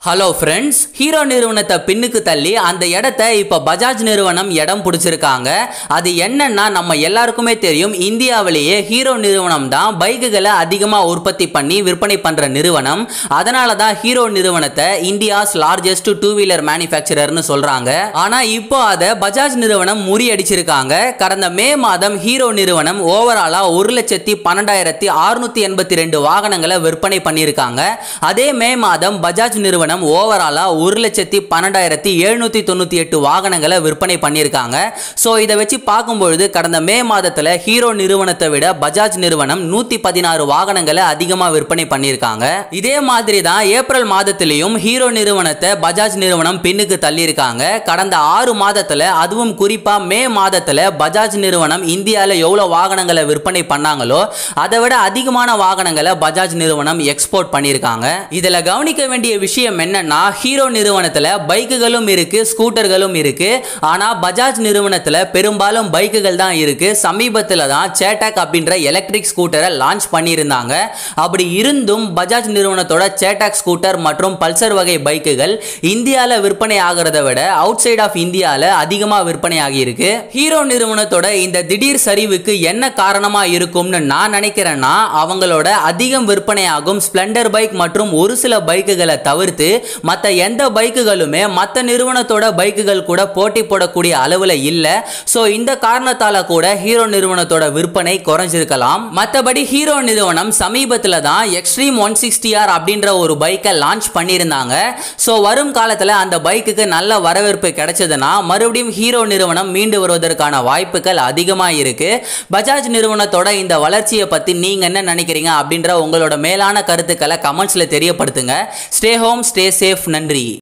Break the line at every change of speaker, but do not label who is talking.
hello friends hero நிறுவனத்தை பின்னுக்கு தள்ளி அந்த இடத்த இப்போ பஜாஜ் நிறுவனம் இடம் பிடிச்சிருக்காங்க அது என்னன்னா நம்ம எல்லாருக்குமே தெரியும் இந்தியாவிலேயே ஹீரோ நிறுவனம் தான் பைக்குகளை அதிகமாக உற்பத்தி பண்ணி விற்பனை பண்ணுற நிறுவனம் அதனால தான் ஹீரோ நிறுவனத்தை இந்தியாஸ் லார்ஜஸ்ட் டூ வீலர் மேனுஃபேக்சரர்னு சொல்கிறாங்க ஆனால் இப்போ அதை பஜாஜ் நிறுவனம் முறியடிச்சிருக்காங்க கடந்த மே மாதம் ஹீரோ நிறுவனம் ஓவராலாக ஒரு லட்சத்தி பன்னெண்டாயிரத்தி அறுநூத்தி எண்பத்தி ரெண்டு வாகனங்களை விற்பனை பண்ணியிருக்காங்க அதே மே மாதம் பஜாஜ் நிறுவனம் ஓவராலா ஒரு லட்சத்தி பன்னெண்டாயிரத்தி எழுநூத்தி தொண்ணூத்தி எட்டு வாகனங்களை விற்பனை பண்ணியிருக்காங்க ஸோ இதை வச்சு பார்க்கும்பொழுது கடந்த மே மாதத்துல ஹீரோ நிறுவனத்தை விட பஜாஜ் நிறுவனம் நூத்தி பதினாறு வாகனங்களை அதிகமாக விற்பனை பண்ணியிருக்காங்க இதே மாதிரி தான் ஏப்ரல் மாதத்திலையும் ஹீரோ நிறுவனத்தை பஜாஜ் நிறுவனம் பின்னுக்கு தள்ளியிருக்காங்க கடந்த ஆறு மாதத்துல அதுவும் குறிப்பா மே மாதத்துல பஜாஜ் நிறுவனம் இந்தியாவில் எவ்வளோ வாகனங்களை விற்பனை பண்ணாங்களோ அதை விட அதிகமான வாகனங்களை பஜாஜ் நிறுவனம் எக்ஸ்போர்ட் பண்ணியிருக்காங்க இதில் கவனிக்க வேண்டிய விஷயம் என்னன்னா ஹீரோ நிறுவனத்தில் பைக்குகளும் இருக்கு ஸ்கூட்டர்களும் இருக்கு ஆனால் பஜாஜ் நிறுவனத்தில் பெரும்பாலும் பைக்குகள் தான் இருக்கு சமீபத்தில் தான் சேட்டாக் அப்படின்ற எலக்ட்ரிக் ஸ்கூட்டரை லான்ச் பண்ணியிருந்தாங்க அப்படி இருந்தும் பஜாஜ் நிறுவனத்தோட சேட்டாக் ஸ்கூட்டர் மற்றும் பல்சர் வகை பைக்குகள் இந்தியாவில் விற்பனை ஆகிறத விட அவுட் சைட் ஆஃப் இந்தியாவில் அதிகமாக விற்பனை ஆகியிருக்கு ஹீரோ நிறுவனத்தோட இந்த திடீர் சரிவுக்கு என்ன காரணமா இருக்கும்னு நான் நினைக்கிறேன்னா அவங்களோட அதிகம் விற்பனையாகும் ஸ்ப்ளெண்டர் பைக் மற்றும் ஒரு சில பைக்குகளை தவிர்த்து மற்ற எந்த பைக்குகளுமே மற்ற நிறுவனத்தோட பைக்குகள் கூட போட்டி போடக்கூடிய அளவில் இல்லை ஸோ இந்த காரணத்தால கூட ஹீரோ நிறுவனத்தோட விற்பனை குறைஞ்சிருக்கலாம் மற்றபடி ஹீரோ நிறுவனம் சமீபத்தில் தான் எக்ஸ்ட்ரீம் ஒன் சிக்ஸ்டி ஆர் அப்படின்ற ஒரு பைக்கை லான்ச் பண்ணியிருந்தாங்க ஸோ வரும் காலத்தில் அந்த பைக்குக்கு நல்ல வரவேற்பு கிடைச்சதுன்னா மறுபடியும் ஹீரோ நிறுவனம் மீண்டு வருவதற்கான வாய்ப்புகள் அதிகமாக இருக்கு பஜாஜ் நிறுவனத்தோட இந்த வளர்ச்சியை பற்றி நீங்கள் என்ன நினைக்கிறீங்க அப்படின்ற உங்களோட மேலான கருத்துக்களை கமெண்ட்ஸில் தெரியப்படுத்துங்க ஸ்டே ஹோம் ஸ்டே சேஃப் நன்றி